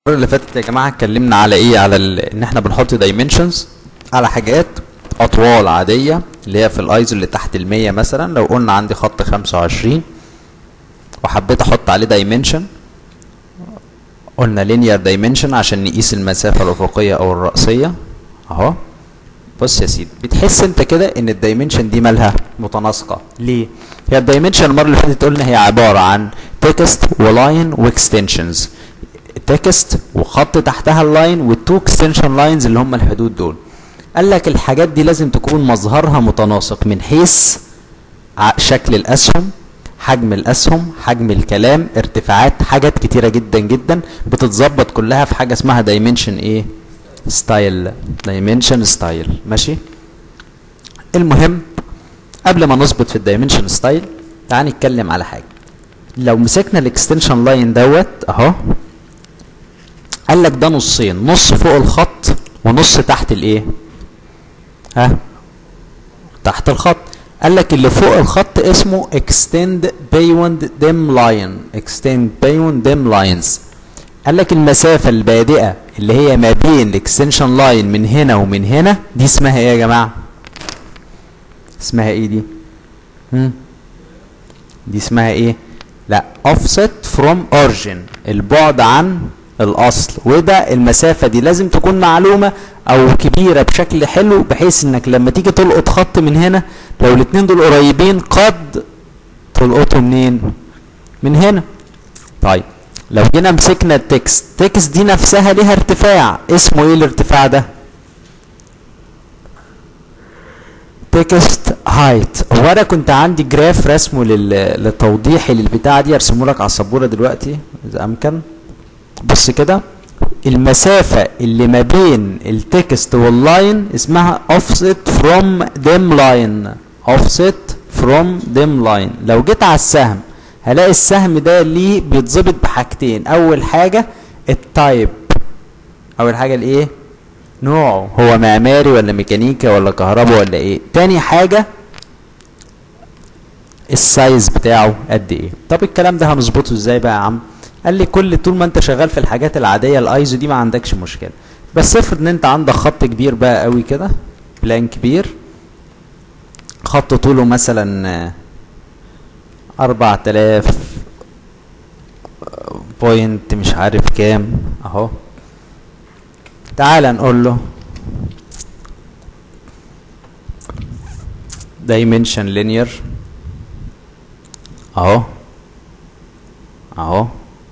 المره اللي فاتت يا جماعه اتكلمنا على ايه على ال... ان احنا بنحط دايمنشنز على حاجات اطوال عاديه اللي هي في الايزو اللي تحت ال100 مثلا لو قلنا عندي خط 25 وحبيت احط عليه دايمنشن قلنا لينير دايمنشن عشان نقيس المسافه الافقيه او الراسيه اهو بص يا سيدي بتحس انت كده ان الدايمنشن دي مالها متناسقه ليه هي الدايمنشن المره اللي فاتت قلنا هي عباره عن تكست ولاين واكستنشنز تكست وخط تحتها اللاين والتو اكستنشن لاينز اللي هم الحدود دول قال لك الحاجات دي لازم تكون مظهرها متناسق من حيث شكل الاسهم حجم الاسهم حجم الكلام ارتفاعات حاجات كتيره جدا جدا بتتظبط كلها في حاجه اسمها دايمنشن ايه ستايل دايمنشن ستايل ماشي المهم قبل ما نظبط في الدايمنشن ستايل تعال نتكلم على حاجه لو مسكنا الاكستنشن لاين دوت اهو قال لك ده نصين نص فوق الخط ونص تحت الايه ها تحت الخط قال لك اللي فوق الخط اسمه extend beyond dim line extend beyond dim lines قال لك المسافة البادئة اللي هي ما بين الاكستنشن لاين من هنا ومن هنا دي اسمها ايه يا جماعة؟ اسمها ايه دي؟ هم؟ دي اسمها ايه؟ لا offset from origin البعد عن الاصل وده المسافة دي لازم تكون معلومة او كبيرة بشكل حلو بحيث انك لما تيجي تلقط خط من هنا لو الاتنين دول قريبين قد تلقطه منين؟ من هنا طيب لو جينا مسكنا التكست التكست دي نفسها ليها ارتفاع اسمه ايه الارتفاع ده تكست هايت هو انا كنت عندي جراف رسمه لل... لتوضيحي للبتاعه دي ارسمه لك على السبوره دلوقتي اذا امكن بص كده المسافة اللي ما بين التكست واللاين اسمها offset from dim line offset from dim line لو جيت على السهم هلاقي السهم ده ليه بيتظبط بحاجتين اول حاجه التايب اول حاجه الايه نوعه هو معماري ولا ميكانيكا ولا كهرباء ولا ايه تاني حاجه السايز بتاعه قد ايه طب الكلام ده هنظبطه ازاي بقى يا عم قال لي كل طول ما انت شغال في الحاجات العاديه الايزو دي ما عندكش مشكله بس افرض ان انت عندك خط كبير بقى قوي كده بلان كبير خط طوله مثلا أربعة آلاف بوينت مش عارف كام اهو تعال نقول له dimension linear اهو اهو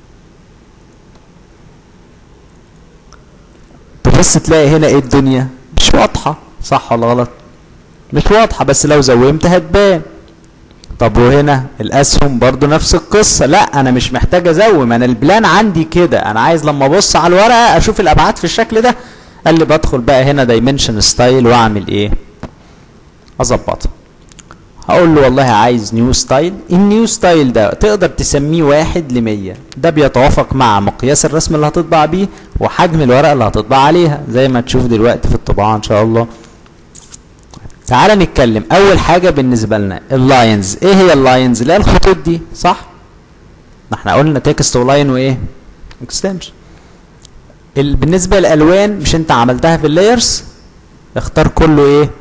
تبص تلاقي هنا ايه الدنيا مش واضحة صح ولا غلط مش واضحة بس لو زومت هتبان طب وهنا الاسهم برضو نفس القصه لا انا مش محتاج ازوم انا البلان عندي كده انا عايز لما ابص على الورقه اشوف الابعاد في الشكل ده قال لي بدخل بقى هنا دايمنشن ستايل واعمل ايه اظبطها هقول له والله عايز نيو ستايل النيو ستايل ده تقدر تسميه واحد لمية ده بيتوافق مع مقياس الرسم اللي هتطبع بيه وحجم الورقه اللي هتطبع عليها زي ما تشوف دلوقتي في الطباعه ان شاء الله تعال نتكلم اول حاجه بالنسبه لنا اللاينز ايه هي اللاينز اللي هي الخطوط دي صح ما احنا قلنا تكست ولاين وايه اكستنشن بالنسبه للالوان مش انت عملتها في اللايرز اختار كله ايه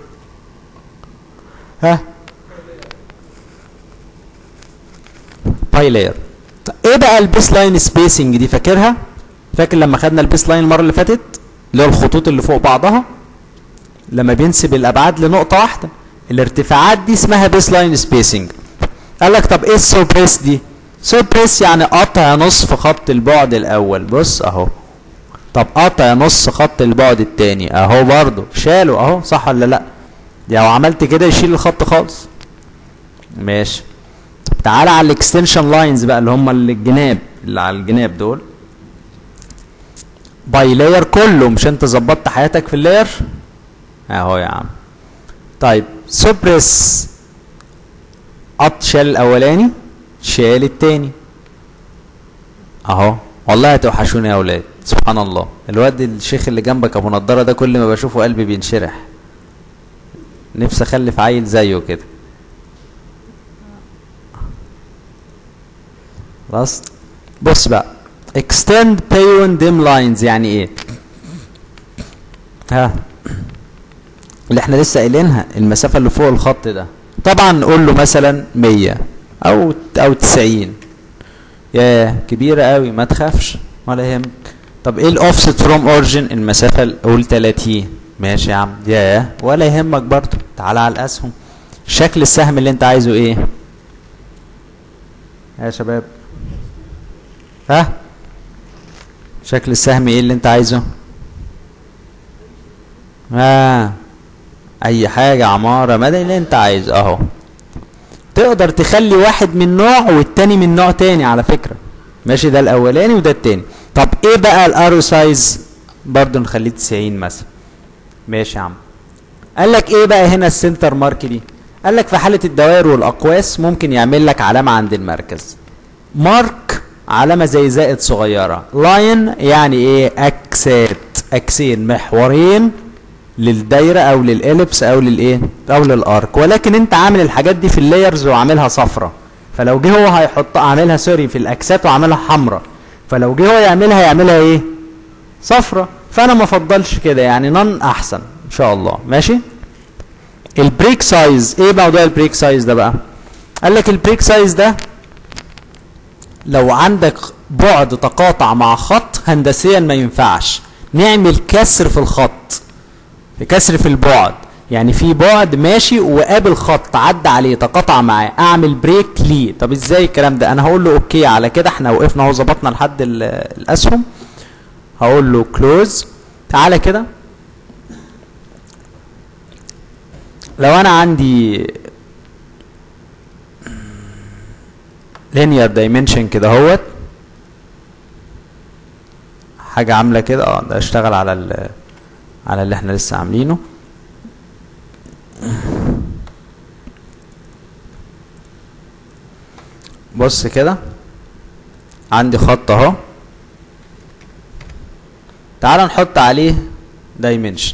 ها باي لاير ايه بقى البيس لاين سبيسنج دي فاكرها فاكر لما خدنا البيس لاين المره اللي فاتت اللي هو الخطوط اللي فوق بعضها لما بينسب الابعاد لنقطه واحده الارتفاعات دي اسمها بيس لاين سبيسنج قال لك طب ايه السوبريس دي سوبريس يعني قطع نصف خط البعد الاول بص اهو طب قطع نص خط البعد الثاني اهو برضه شاله اهو صح ولا لا لو عملت كده يشيل الخط خالص ماشي تعالى على الاكستنشن لاينز بقى اللي هم الجناب اللي على الجناب دول باي لاير كله مش انت ظبطت حياتك في اللاير اهو يا عم طيب سوبريس قط شال الاولاني شال التاني اهو والله هتوحشوني يا اولاد سبحان الله الواد الشيخ اللي جنبك ابو نضاره ده كل ما بشوفه قلبي بينشرح نفسي اخلف عيل زيه كده خلاص بص بقى extend beyond dim lines يعني ايه ها اللي احنا لسه قايلينها المسافة اللي فوق الخط ده طبعا نقول له مثلا 100 او او 90 يا كبيرة قوي ما تخافش ولا يهمك طب ايه الاوفست فروم اوريجين المسافة الاول 30 ماشي يا عم يا ولا يهمك برضو تعالى على الاسهم شكل السهم اللي انت عايزه ايه يا شباب ها شكل السهم ايه اللي انت عايزه اه اي حاجة عمارة مدني اللي انت عايزه اهو تقدر تخلي واحد من نوع والتاني من نوع تاني على فكرة ماشي ده الاولاني وده التاني طب ايه بقى الارو سايز برضو نخليه 90 مثلا ماشي يا عم قال لك ايه بقى هنا السنتر مارك دي قال لك في حالة الدوائر والاقواس ممكن يعمل لك علامة عند المركز مارك علامة زي زائد صغيرة لاين يعني ايه اكسات اكسين محورين للدايرة او للاليبس او للايه او للارك ولكن انت عامل الحاجات دي في اللايرز وعاملها صفرة فلو جه هو هيحط عاملها سوري في الاكسات وعاملها حمراء فلو جه هو يعملها يعملها ايه صفرة فانا ما افضلش كده يعني نن احسن ان شاء الله ماشي البريك سايز ايه موضوع البريك سايز ده بقى قال لك البريك سايز ده لو عندك بعد تقاطع مع خط هندسيا ما ينفعش نعمل كسر في الخط في كسر في البعد يعني في بعد ماشي وقابل خط عدى عليه تقاطع معاه اعمل بريك ليه طب ازاي الكلام ده انا هقول له اوكي على كده احنا وقفنا اهو ظبطنا لحد الاسهم هقول له كلوز تعالى كده لو انا عندي linear dimension كده اهوت حاجه عامله كده اه ده اشتغل على ال على اللي احنا لسه عاملينه بص كده عندي خط اهو تعال نحط عليه دايمنشن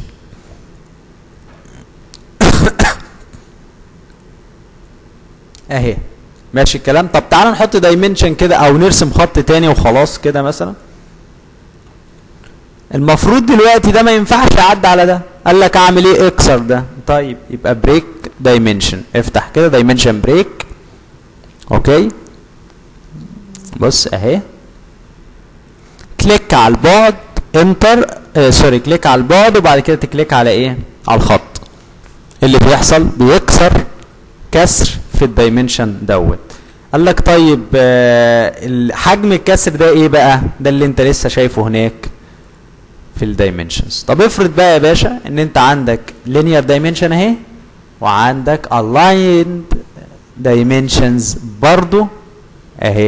اهي ماشي الكلام طب تعال نحط دايمنشن كده او نرسم خط تاني وخلاص كده مثلا المفروض دلوقتي ده ما ينفعش يعدي على ده قال لك اعمل ايه اكسر ده طيب يبقى بريك دايمنشن افتح كده دايمنشن بريك اوكي بص اهي كليك على البعد انتر آه سوري كليك على البعد وبعد كده تكليك على ايه على الخط اللي بيحصل بيكسر كسر في الدايمنشن دوت قال لك طيب آه حجم الكسر ده ايه بقى ده اللي انت لسه شايفه هناك في الدايمنشنز طب افرض بقى يا باشا ان انت عندك linear dimension اهي وعندك aligned dimensions برضو اهي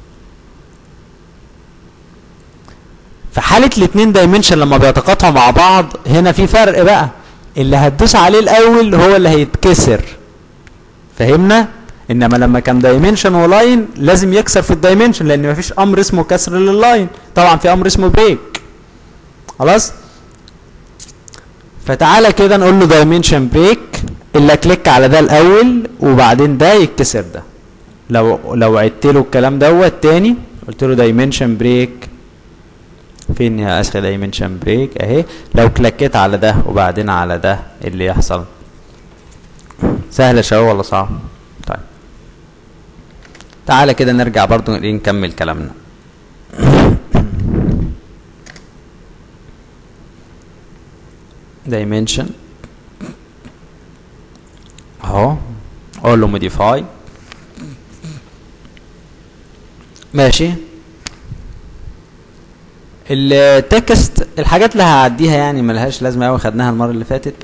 في حالة الاتنين دايمنشن لما بيتقاطعوا مع بعض هنا في فرق بقى اللي هتدوس عليه الاول هو اللي هيتكسر فهمنا انما لما كان دايمنشن ولاين لازم يكسر في الدايمنشن لان مفيش امر اسمه كسر لللاين طبعا في امر اسمه بريك خلاص فتعالى كده نقول له دايمنشن بريك الا كليك على ده الاول وبعدين ده يتكسر ده لو لو عدت له الكلام دوت تاني قلت له دايمنشن بريك فين يا اخي دايمنشن بريك اهي لو كليكيت على ده وبعدين على ده اللي يحصل سهل يا شباب ولا صعب طيب تعالى كده نرجع برضو نكمل كلامنا dimension اهو اقول له modify ماشي التكست الحاجات اللي هعديها يعني ملهاش لازمه قوي خدناها المره اللي فاتت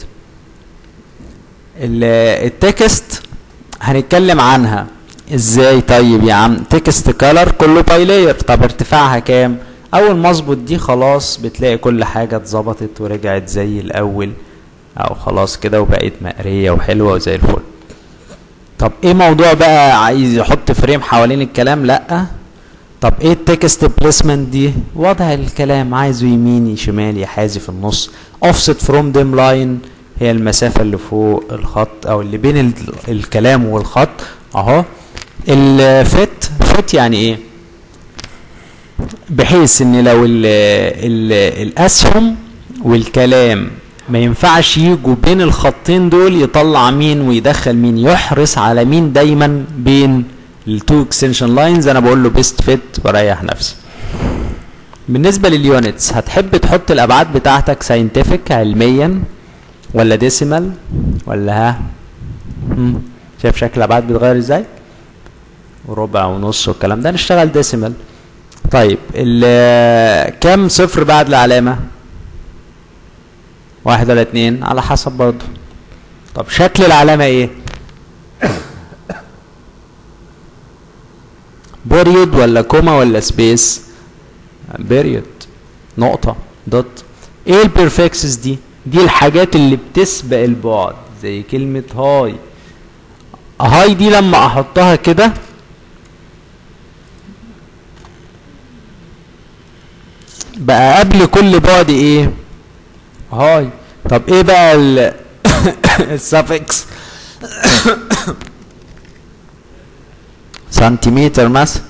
التكست هنتكلم عنها ازاي طيب يا عم تكست كلر كله باي لاير طب ارتفاعها كام اول ما اظبط دي خلاص بتلاقي كل حاجه اتظبطت ورجعت زي الاول او خلاص كده وبقت مقريه وحلوه وزي الفل طب ايه موضوع بقى عايز يحط فريم حوالين الكلام لا طب ايه التكست بليسمنت دي وضع الكلام عايزه يميني شمالي حازي في النص اوفست فروم ديم لاين هي المسافة اللي فوق الخط او اللي بين ال الكلام والخط اهو الفت فت يعني ايه بحيث ان لو ال ال الاسهم والكلام ما ينفعش يجوا بين الخطين دول يطلع مين ويدخل مين يحرص على مين دايما بين التو اكستنشن لاينز انا بقول له بيست فيت واريح نفسي بالنسبه لليونتس هتحب تحط الابعاد بتاعتك ساينتفك علميا ولا ديسيمال ولا ها مم. شايف شكل الابعاد بيتغير ازاي وربع ونص والكلام ده نشتغل ديسيمال طيب ال- كام صفر بعد العلامه واحد ولا اتنين على حسب برضه طب شكل العلامه ايه بيريود ولا كوما ولا سبيس بيريود نقطة دوت ايه البرفكسز دي دي الحاجات اللي بتسبق البعد زي كلمة هاي هاي دي لما احطها كده بقى قبل كل بعد ايه هاي طب ايه بقى ال السفكس سنتيمتر مثلا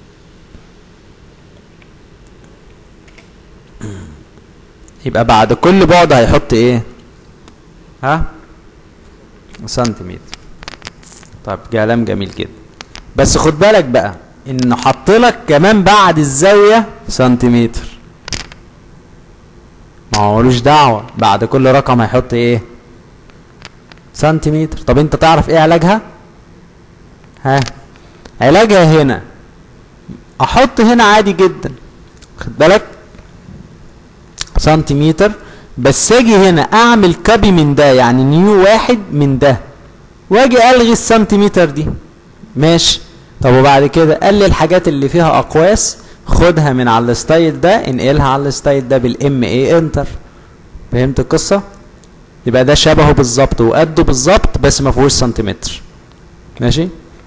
يبقى بعد كل بعد هيحط ايه ها سنتيمتر طب كلام جميل كده بس خد بالك بقى ان حط لك كمان بعد الزاويه سنتيمتر ما هو ملوش دعوه بعد كل رقم هيحط ايه سنتيمتر طب انت تعرف ايه علاجها ها علاجها هنا احط هنا عادي جدا خد بالك سنتيمتر بس اجي هنا اعمل كابي من ده يعني نيو واحد من ده واجي الغي السنتيمتر دي ماشي طب وبعد كده قال لي الحاجات اللي فيها اقواس خدها من على الستايل ده انقلها على الستايل ده بالام اي انتر فهمت القصه يبقى ده شبهه بالظبط وقده بالظبط بس ما فيهوش سنتيمتر ماشي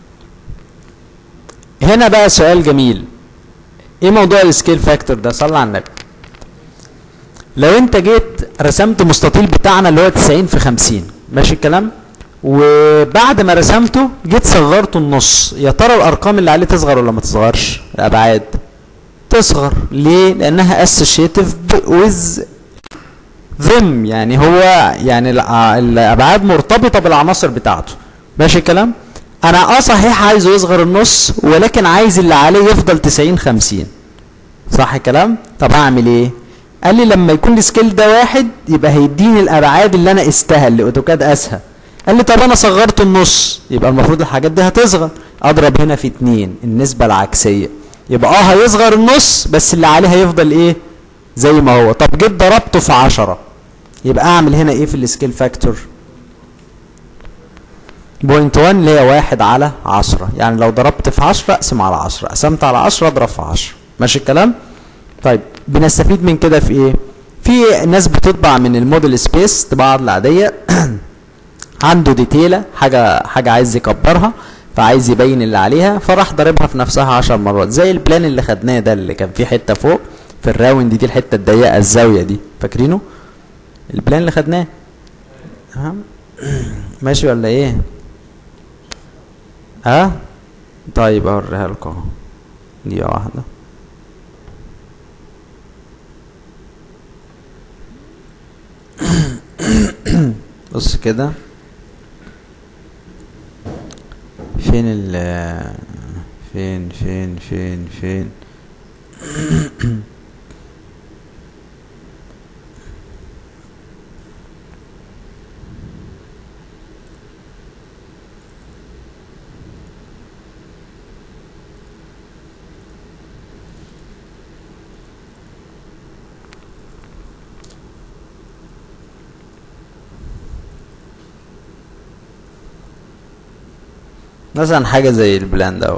هنا بقى سؤال جميل ايه موضوع السكيل فاكتور ده صلى على النبي لو انت جيت رسمت مستطيل بتاعنا اللي هو 90 في 50 ماشي الكلام وبعد ما رسمته جيت صغرته النص يا ترى الارقام اللي عليه تصغر ولا ما تصغرش الابعاد تصغر ليه لانها اسوشيتيف ويز ذم يعني هو يعني الع- الابعاد مرتبطه بالعناصر بتاعته ماشي الكلام انا اه صحيح عايزه يصغر النص ولكن عايز اللي عليه يفضل 90 50 صح الكلام طب اعمل ايه قال لي لما يكون السكيل ده واحد يبقى هيديني الابعاد اللي انا قستها اللي اوتوكاد قاسها قال لي طب انا صغرت النص يبقى المفروض الحاجات دي هتصغر اضرب هنا في اتنين النسبه العكسيه يبقى اه هيصغر النص بس اللي عليه هيفضل ايه زي ما هو طب جيت ضربته في 10 يبقى اعمل هنا ايه في السكيل فاكتور بوينت 1 اللي هي واحد على 10 يعني لو ضربت في 10 اقسم على 10 قسمت على 10 اضرب في 10 ماشي الكلام طيب بنستفيد من كده في ايه في ناس بتطبع من الموديل سبيس طباعه العاديه عنده ديتيله حاجه حاجه عايز يكبرها فعايز يبين اللي عليها فراح ضاربها في نفسها 10 مرات زي البلان اللي خدناه ده اللي كان فيه حته فوق في الراوند دي الحته الضيقه الزاويه دي فاكرينه البلان اللي خدناه ها؟ ماشي ولا ايه ها طيب اوريها لكم اهو دقيقه واحده بص كده فين ال فين فين فين فين مثلا حاجة زي البلان ده اهو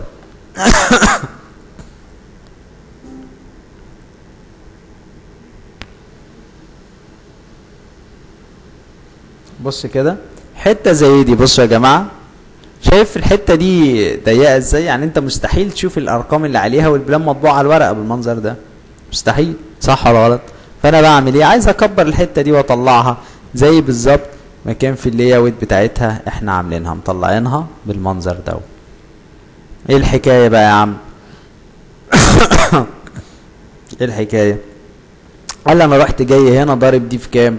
بص كده حتة زي دي بصوا يا جماعة شايف الحتة دي ضيقة ازاي يعني انت مستحيل تشوف الارقام اللي عليها والبلان مطبوع على الورقة بالمنظر ده مستحيل صح ولا غلط فانا بعمل ايه عايز اكبر الحتة دي واطلعها زي بالظبط ما كان في اللي اوت بتاعتها احنا عاملينها مطلعينها بالمنظر ده ايه الحكايه بقى يا عم ايه الحكايه قال لي انا رحت جاي هنا ضارب دي في كام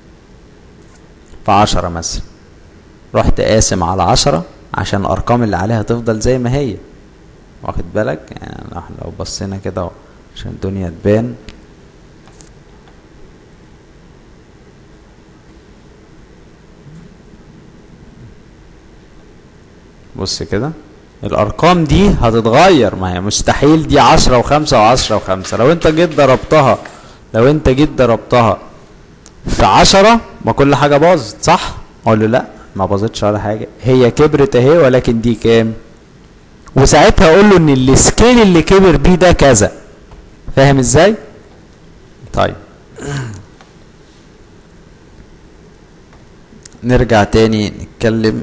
في عشرة مثلا رحت قاسم على عشرة عشان الارقام اللي عليها تفضل زي ما هي واخد بالك يعني احنا لو بصينا كده اهو عشان الدنيا تبان بص كده الارقام دي هتتغير ما هي مستحيل دي عشرة وخمسة وعشرة وخمسة لو انت جيت ضربتها لو انت جيت ضربتها في عشرة ما كل حاجة باظت صح اقول له لا ما باظتش ولا حاجة هي كبرت اهي ولكن دي كام وساعتها اقول له ان السكيل اللي كبر بيه ده كذا فاهم ازاي طيب نرجع تاني نتكلم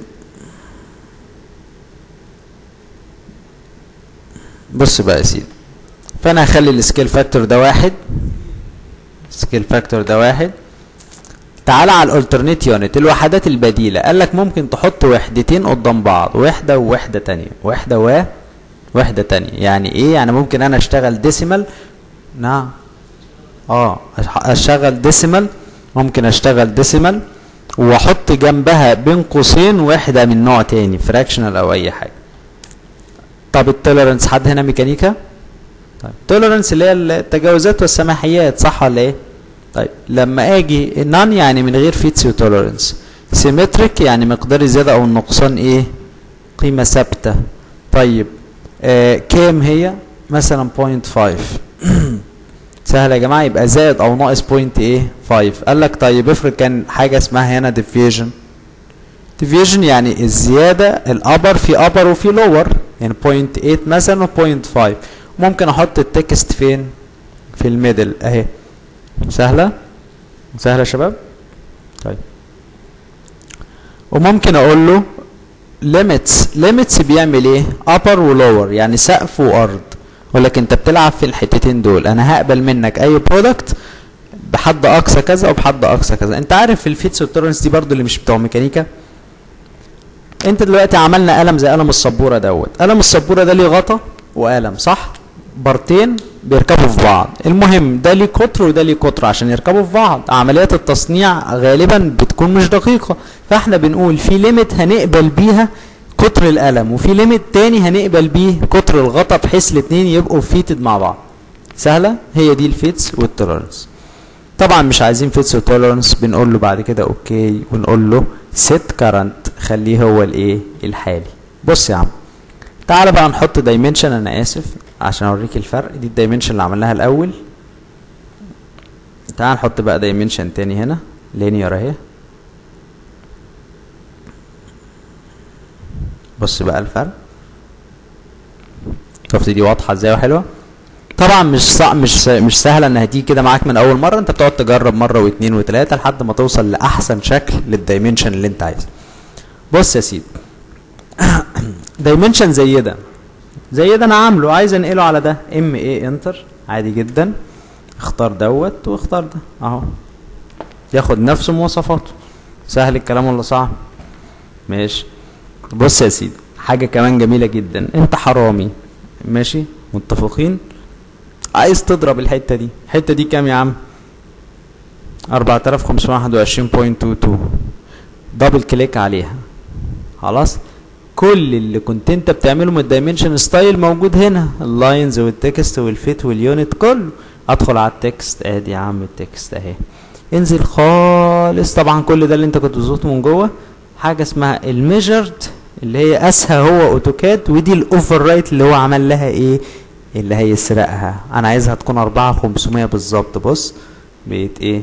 بص بقى يا سيدي فانا هخلي السكيل فاكتور ده واحد سكيل فاكتور ده واحد تعالى على الالترنيت يونت الوحدات البديله قال لك ممكن تحط وحدتين قدام بعض وحده ووحده تانية وحده و وحده تانية يعني ايه يعني ممكن انا اشتغل ديسيمال نعم اه اشتغل ديسيمال ممكن اشتغل ديسيمال واحط جنبها بين قوسين وحده من نوع تاني فراكشنال او اي حاجه طب التوليرنس حد هنا ميكانيكا طيب التوليرنس اللي هي التجاوزات والسماحيات صح ولا ايه طيب لما اجي نان يعني من غير فيتس وتوليرنس سيمتريك يعني مقدار الزياده او النقصان ايه قيمه ثابته طيب آه كام هي مثلا 0.5 سهل يا جماعه يبقى زائد او ناقص بوينت ايه 5 قال لك طيب افرض كان حاجه اسمها هنا ديفيجن ديفيجن يعني الزياده الابر في ابر وفي لور يعني 0.8 مثلا و 0.5 ممكن احط التكست فين في الميدل اهي سهله سهله يا شباب طيب وممكن اقول له limits limits بيعمل ايه upper ولور يعني سقف وارض ولكن انت بتلعب في الحتتين دول انا هقبل منك اي برودكت بحد اقصى كذا وبحد اقصى كذا انت عارف الفيتس والتورنس دي برضو اللي مش بتوع ميكانيكا انت دلوقتي عملنا قلم زي قلم السبوره دوت قلم السبوره ده ليه غطا وقلم صح بارتين بيركبوا في بعض المهم ده ليه قطر وده ليه قطر عشان يركبوا في بعض عمليات التصنيع غالبا بتكون مش دقيقه فاحنا بنقول في ليميت هنقبل بيها قطر القلم وفي ليميت تاني هنقبل بيه قطر الغطا بحيث الاتنين يبقوا فيتد مع بعض سهله هي دي الفيتس والتولرنس طبعا مش عايزين فيتس وتولرنس بنقول له بعد كده اوكي ونقول له سيت كارنت خليه هو الايه الحالي بص يا عم تعالى بقى نحط دايمنشن انا اسف عشان اوريك الفرق دي الدايمنشن اللي عملناها الاول تعال نحط بقى دايمنشن تاني هنا لينير اهي بص بقى الفرق شفت دي واضحه ازاي وحلوه طبعا مش صعب مش مش سهله انها تيجي كده معاك من اول مره انت بتقعد تجرب مره واثنين وثلاثه لحد ما توصل لاحسن شكل للدايمنشن اللي انت عايزه بص يا سيدي دايمنشن زي ده زي ده انا عامله عايز انقله على ده ام اي انتر عادي جدا اختار دوت واختار ده اهو ياخد نفس مواصفاته سهل الكلام ولا صعب ماشي بص يا سيدي حاجة كمان جميلة جدا انت حرامي ماشي متفقين عايز تضرب الحتة دي الحتة دي كام يا عم 4521.22 دبل كليك عليها خلاص كل اللي كنت انت بتعمله من الدايمنشن ستايل موجود هنا اللاينز والتكست والفيت واليونت كله ادخل على التكست ادي يا عم التكست اهي انزل خالص طبعا كل ده اللي انت كنت بتظبطه من جوه حاجه اسمها الميجرد اللي هي اسها هو اوتوكاد ودي الاوفر رايت اللي هو عمل لها ايه اللي هيسرقها انا عايزها تكون 4500 بالظبط بص بقت ايه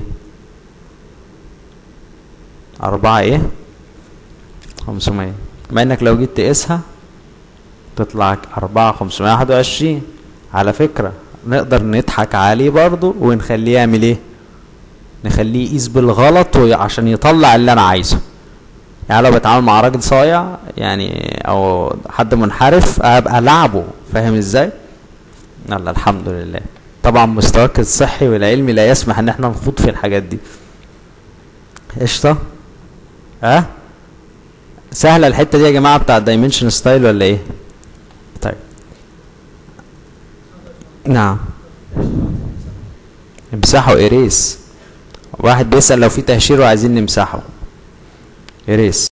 أربعة ايه 500 مع انك لو جيت تقيسها تطلع 4 521 على فكرة نقدر نضحك عليه برضو ونخليه يعمل ايه نخليه يقيس بالغلط عشان يطلع اللي انا عايزه يعني لو بتعامل مع راجل صايع يعني او حد منحرف ابقى لعبه فاهم ازاي يلا الحمد لله طبعا مستواك الصحي والعلمي لا يسمح ان احنا نخوض في الحاجات دي قشطه ها أه؟ سهله الحته دي يا جماعه بتاع الدايمنشن ستايل ولا ايه طيب نعم امسحه اريس واحد بيسأل لو في تهشير وعايزين نمسحه اريس